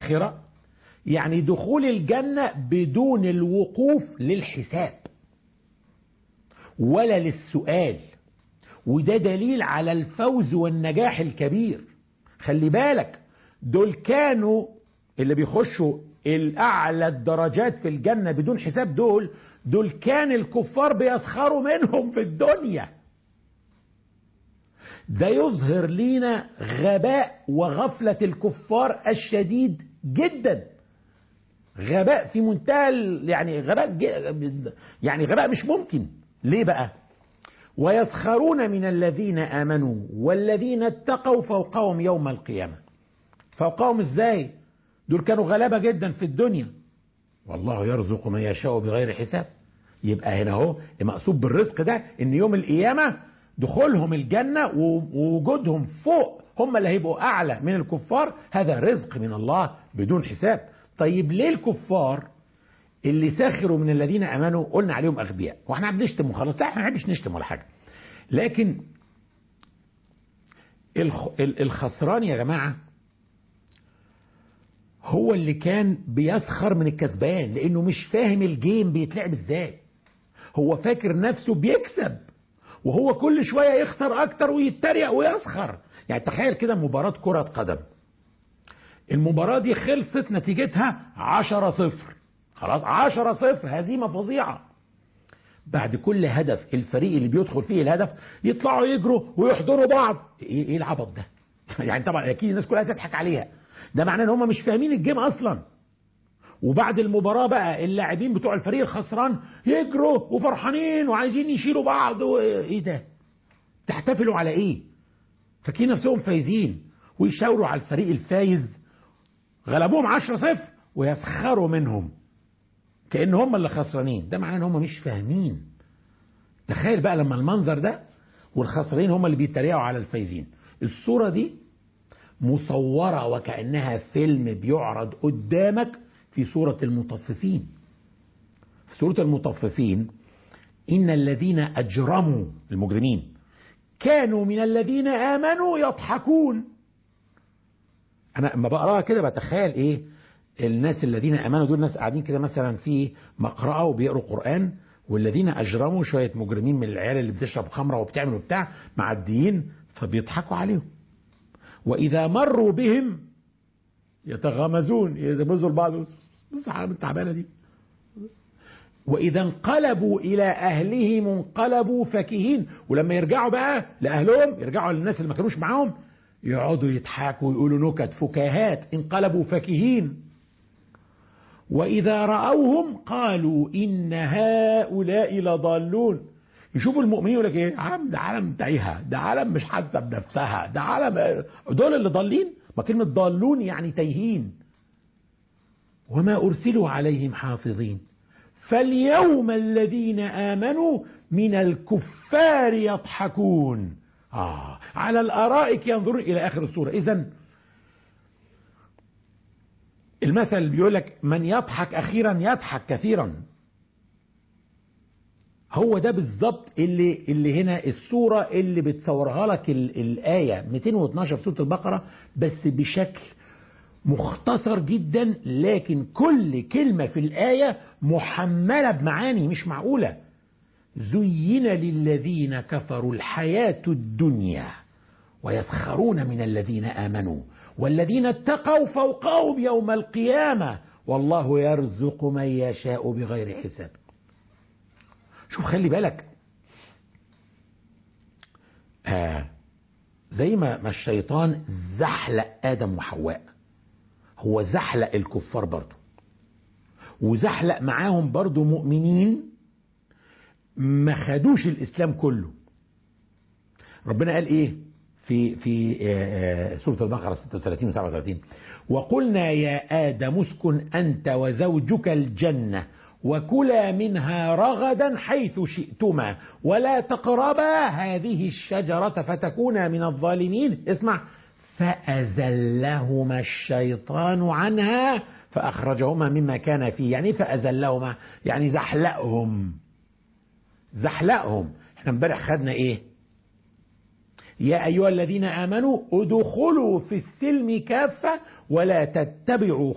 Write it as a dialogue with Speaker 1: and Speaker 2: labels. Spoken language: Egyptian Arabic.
Speaker 1: الآخرة يعني دخول الجنة بدون الوقوف للحساب ولا للسؤال وده دليل على الفوز والنجاح الكبير خلي بالك دول كانوا اللي بيخشوا الأعلى الدرجات في الجنة بدون حساب دول دول كان الكفار بيسخروا منهم في الدنيا ده يظهر لينا غباء وغفلة الكفار الشديد جدا غباء في منتهى يعني غباء يعني غباء مش ممكن ليه بقى ويسخرون من الذين آمنوا والذين اتقوا فوقهم يوم القيامة فوقهم ازاي دول كانوا غلابة جدا في الدنيا والله يرزق من يشاء بغير حساب يبقى هنا اهو المقصود بالرزق ده ان يوم القيامة دخولهم الجنة ووجودهم فوق هم اللي هيبقوا اعلى من الكفار هذا رزق من الله بدون حساب طيب ليه الكفار اللي ساخروا من الذين امنوا قلنا عليهم اغبياء واحنا بنشتم وخلاص لا احنا ما بنحبش نشتم ولا حاجه لكن الخسران يا جماعه هو اللي كان بيسخر من الكسبان لانه مش فاهم الجيم بيتلعب ازاي هو فاكر نفسه بيكسب وهو كل شويه يخسر اكتر ويتريق ويسخر يعني تخيل كده مباراه كره قدم المباراه دي خلصت نتيجتها 10 صفر خلاص 10 صفر هزيمه فظيعه بعد كل هدف الفريق اللي بيدخل فيه الهدف يطلعوا يجروا ويحضنوا بعض ايه ايه العبط ده يعني طبعا اكيد الناس كلها تضحك عليها ده معناه ان هم مش فاهمين الجيم اصلا وبعد المباراة بقى اللاعبين بتوع الفريق الخسران يجروا وفرحانين وعايزين يشيلوا بعض و... ايه ده تحتفلوا على ايه فاكرين نفسهم فايزين ويشاوروا على الفريق الفايز غلبوهم 10 صفر ويسخروا منهم كأن هم اللي خسرانين ده معناه ان هم مش فاهمين تخيل بقى لما المنظر ده والخسرانين هم اللي بيتريقوا على الفايزين الصورة دي مصورة وكأنها فيلم بيعرض قدامك في سورة المطففين في سورة المطففين إن الذين أجرموا المجرمين كانوا من الذين آمنوا يضحكون أنا لما بقراها كده بتخيل إيه الناس الذين آمنوا دول ناس قاعدين كده مثلا في مقرأة وبيقروا قرآن والذين أجرموا شوية مجرمين من العيال اللي بتشرب خمرة وبتعمل وبتاع معديين فبيضحكوا عليهم وإذا مروا بهم يتغامزون يغمزوا لبعض بص على التعبانة دي وإذا انقلبوا إلى أهلهم انقلبوا فكهين ولما يرجعوا بقى لأهلهم يرجعوا للناس اللي ما كانوش معاهم يقعدوا يضحكوا ويقولوا نكت فكاهات انقلبوا فكهين وإذا رأوهم قالوا إن هؤلاء لضالون يشوفوا المؤمنين يقول لك ايه عالم ده عالم تايهه ده عالم مش حاسه بنفسها ده عالم دول اللي ضالين ما كلمه ضالون يعني تايهين وما ارسلوا عليهم حافظين فاليوم الذين امنوا من الكفار يضحكون آه على الارائك ينظرون الى اخر السوره اذا المثل بيقول لك من يضحك اخيرا يضحك كثيرا هو ده بالظبط اللي اللي هنا الصوره اللي بتصورها لك الايه 212 في سوره البقره بس بشكل مختصر جدا لكن كل كلمه في الايه محمله بمعاني مش معقوله زين للذين كفروا الحياه الدنيا ويسخرون من الذين امنوا والذين اتقوا فوقهم يوم القيامه والله يرزق من يشاء بغير حساب شوف خلي بالك آه زي ما ما الشيطان زحلق ادم وحواء هو زحلق الكفار برضه وزحلق معاهم برضه مؤمنين ما خدوش الاسلام كله ربنا قال ايه في في آه سوره البقره 36 و 37 وقلنا يا ادم اسكن انت وزوجك الجنه وكلا منها رغدا حيث شئتما ولا تقربا هذه الشجرة فتكونا من الظالمين اسمع فأزلهما الشيطان عنها فأخرجهما مما كان فيه يعني فأزلهما يعني زحلقهم زحلقهم احنا امبارح خدنا ايه يا أيها الذين آمنوا ادخلوا في السلم كافة ولا تتبعوا